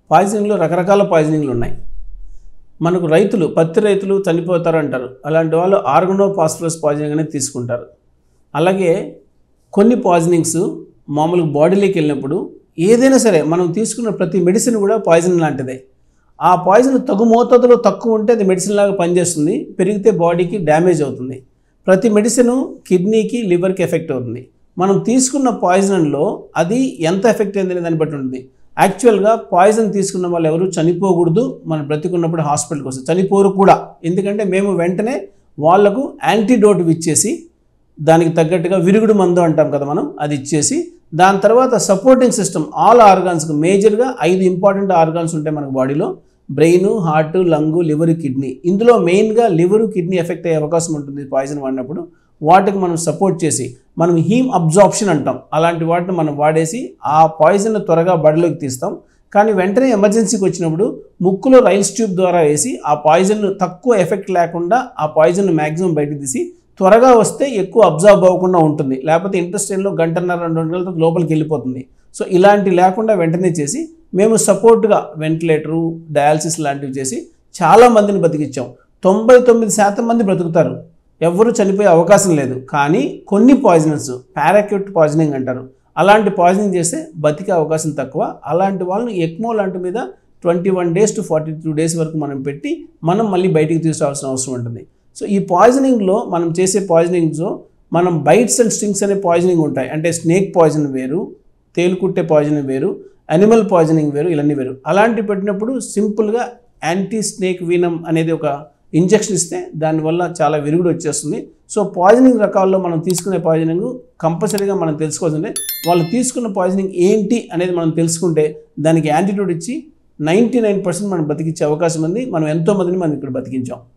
పాయిజనింగ్లో రకరకాల పాయిజనింగ్లు ఉన్నాయి మనకు రైతులు పత్తి రైతులు చనిపోతారు అంటారు అలాంటి వాళ్ళు ఆర్గనో ఫాస్ఫరస్ పాయిజనింగ్ అనేది తీసుకుంటారు అలాగే కొన్ని పాయిజనింగ్స్ మామూలుగా బాడీలోకి వెళ్ళినప్పుడు ఏదైనా సరే మనం తీసుకున్న ప్రతి మెడిసిన్ కూడా పాయిజన్ లాంటిదే ఆ పాయిజన్ తగు మోతాదులో తక్కువ ఉంటే అది మెడిసిన్ లాగా పనిచేస్తుంది పెరిగితే బాడీకి డ్యామేజ్ అవుతుంది ప్రతి మెడిసిన్ కిడ్నీకి లివర్కి ఎఫెక్ట్ అవుతుంది మనం తీసుకున్న పాయిజన్లో అది ఎంత ఎఫెక్ట్ అయిందనే దాన్ని బట్టి ఉంటుంది యాక్చువల్గా పాయిజన్ తీసుకున్న వాళ్ళు ఎవరు చనిపోకూడదు మనం బ్రతికున్నప్పుడు హాస్పిటల్కి వస్తే చనిపోరు కూడా ఎందుకంటే మేము వెంటనే వాళ్లకు యాంటీడోట్ ఇచ్చేసి దానికి తగ్గట్టుగా విరుగుడు మందు అంటాం కదా మనం అది ఇచ్చేసి దాని తర్వాత సపోర్టింగ్ సిస్టమ్ ఆల్ ఆర్గాన్స్కి మేజర్గా ఐదు ఇంపార్టెంట్ ఆర్గాన్స్ ఉంటాయి మనకు బాడీలో brain heart lung liver kidney ఇందులో మెయిన్గా లివర్ కిడ్నీ ఎఫెక్ట్ అయ్యే అవకాశం ఉంటుంది పాయిజన్ వాడినప్పుడు వాటికి మనం సపోర్ట్ చేసి మనం హీమ్ అబ్జార్ప్షన్ అంటాం అలాంటి వాటిని మనం వాడేసి ఆ పాయిజన్ త్వరగా బడిలోకి తీస్తాం కానీ వెంటనే ఎమర్జెన్సీకి వచ్చినప్పుడు ముక్కులో రైల్స్ ట్యూబ్ ద్వారా వేసి ఆ పాయిజన్ తక్కువ ఎఫెక్ట్ లేకుండా ఆ పాయిజన్ మ్యాక్సిమం బయటకు తీసి త్వరగా వస్తే ఎక్కువ అబ్జర్వ్ అవ్వకుండా ఉంటుంది లేకపోతే ఇంట్రెస్టైన్లో గంటన్నర రెండు గంటలతో లోపలికి వెళ్ళిపోతుంది సో ఇలాంటి లేకుండా వెంటనే చేసి మేము సపోర్ట్గా వెంటిలేటరు డయాలసిస్ లాంటివి చేసి చాలా మందిని బతికిచ్చాం తొంభై తొమ్మిది శాతం మంది బ్రతుకుతారు ఎవ్వరూ చనిపోయే అవకాశం లేదు కానీ కొన్ని పాయిజనర్స్ పారాక్యూట్ పాయిజనింగ్ అంటారు అలాంటి పాయిజనింగ్ చేస్తే బతికే అవకాశం తక్కువ అలాంటి వాళ్ళని ఎక్మో లాంటి మీద twenty one days to forty two days వరకు మనం పెట్టి మనం మళ్ళీ బయటికి తీసుకురావాల్సిన అవసరం ఉంటుంది సో ఈ పాయిజనింగ్లో మనం చేసే పాయిజనింగ్స్లో మనం బైట్స్ అండ్ స్ట్రింగ్స్ అనే పాయిజనింగ్ ఉంటాయి అంటే స్నేక్ పాయిజన్ వేరు తేలుకుట్టే పాయిజనింగ్ వేరు అనిమల్ పాయిజనింగ్ వేరు ఇవన్నీ వేరు అలాంటి పెట్టినప్పుడు సింపుల్గా యాంటీ స్నేక్ వీనం అనేది ఒక ఇంజెక్షన్ ఇస్తే దానివల్ల చాలా విరుగుడు వచ్చేస్తుంది సో పాయిజనింగ్ రకాల్లో మనం తీసుకునే పాయిజనింగ్ కంపల్సరీగా మనం తెలుసుకోవాల్సిందే వాళ్ళు తీసుకున్న పాయిజనింగ్ ఏంటి అనేది మనం తెలుసుకుంటే దానికి యాంటీట్యూడ్ ఇచ్చి నైంటీ నైన్ పర్సెంట్ మనం బతికించే అవకాశం ఉంది మనం ఎంతోమందిని మనం ఇక్కడ బతికించాం